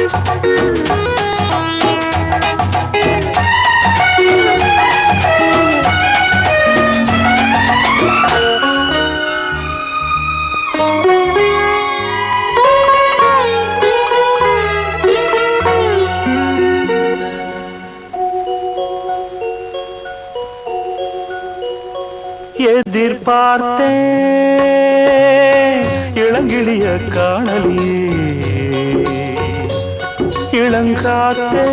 எதிர்பார்த்தேன் இளங்கிளிய காணலியே இளங்காத்தே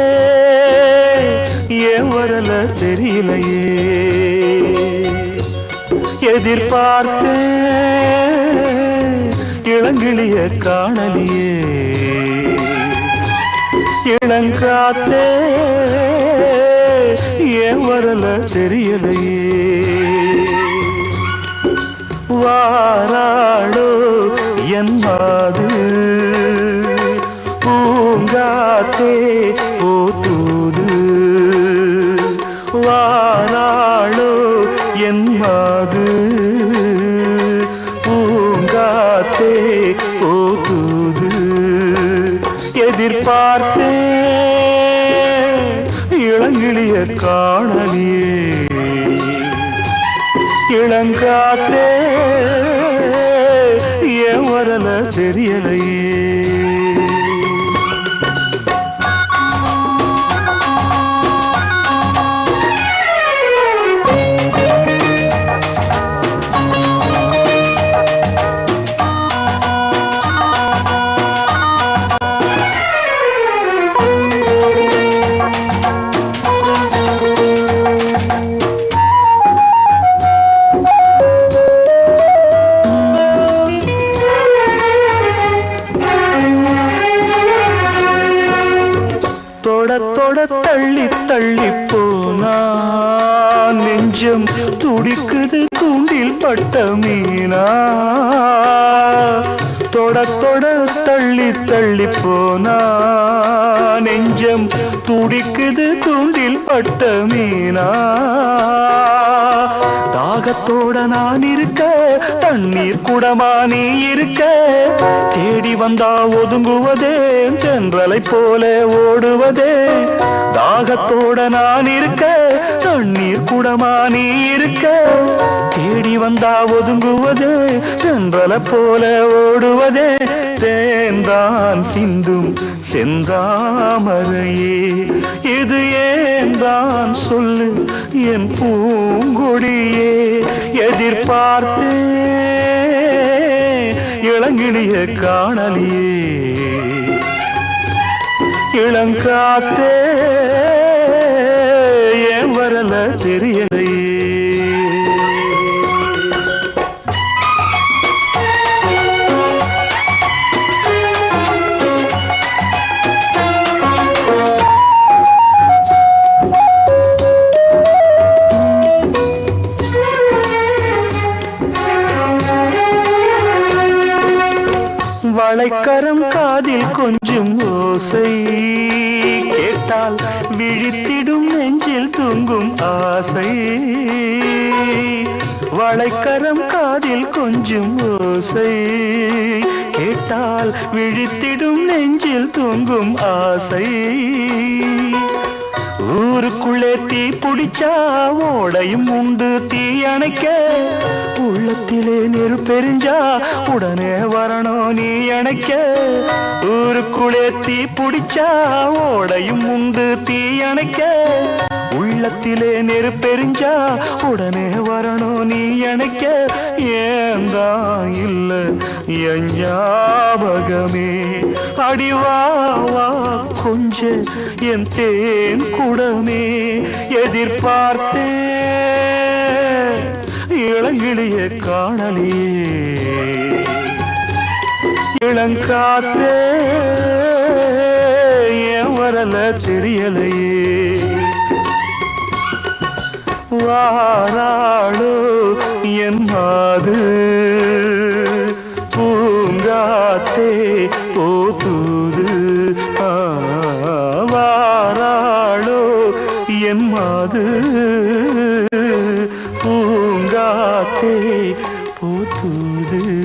ஏன் வரல தெரியலையே எதிர்பார்த்தேன் இளங்கிளிய காணலியே இளங்காத்தே ஏன் வரல தெரியலையே வாராடோ என் மாது பூங்காத்தே போத்தூது வாராளோ என் மாது பூங்காத்தே போத்தூது எதிர்பார்த்தே இளங்கிளிய காணலியே இளங்காத்தே ஏன் வரல தெரியலையே தொட தொட தள்ளி தள்ளி போனா நெஞ்சம் துடிக்குது தூண்டில் பட்ட மீனா தொட தொட தள்ளி தள்ளி போனா நெஞ்சம் துடிக்குது தூண்டில் பட்ட மீனா தாகத்தோட நான் இருக்க தண்ணீர் குடமா நீ இருக்க தேடி வந்தா ஒதுங்குவதே சென்றலை போல ஓடுவதே தாகத்தோட நான் இருக்க தண்ணீர் குடமா நீ இருக்க தேடி வந்தா ஒதுங்குவதே சென்றலை போல ஓடுவதே தேன்தான் சிந்தும் செந்தாமரையே இது ஏன்தான் சொல்லு என் பூங்கொடியே எதிர்பார்த்தே இளங்கிளிய காணலியே இளங்காத்தே ஏன் வரல தெரியலையே வளைக்கரம் காதில் கொஞ்சம் ஓசை கேட்டால் விழித்திடும் நெஞ்சில் தூங்கும் ஆசை வளைக்கரம் காதில் கொஞ்சம் ஓசை கேட்டால் விழித்திடும் நெஞ்சில் தூங்கும் ஆசை ஊருக்குள்ளே தீ பிடிச்சா ஓடையும் உண்டு தீ அணைக்க உள்ளத்திலே நெருப்பெரிஞ்சா உடனே வரணும் நீ அணைக்க ஊருக்குள்ளே தீ பிடிச்சா ஓடையும் உண்டு தீ அணைக்க உள்ளத்திலே நெருப்பெரிஞ்சா உடனே வரணும் நீ அணைக்க ஏந்தான் இல்ல என் ஞாபகமே அடிவா வா கொஞ்ச என் தேன் குடமே எதிர்பார்த்தே இளங்கிளிய காணலியே இளங்காத்தே ஏன் வரல தெரியலையே வாராளோ என் மாது பூங்காத்தே போதூது ஆ, வாராளோ என் மாது பூங்காத்தே போதூது